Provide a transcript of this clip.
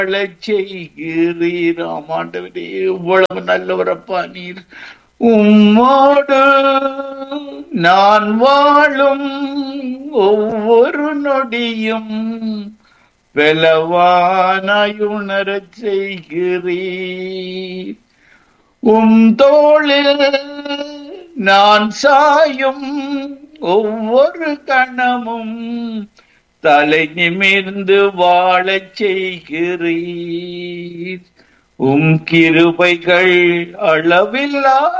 வாழச் செய்கிறீர் ஆமாண்டவரே இவ்வளவு நல்லவரப்பா நீர் உம்மோடு நான் வாழும் ஒவ்வொரு நொடியும் பலவானாயுணரச் செய்கிறீர் உம் தோளில் நான் சாயும் ஒவ்வொரு கணமும் தலை நிமிர்ந்து வாழச் செய்கிறீர் உம் கிருபைகள் அளவில்லா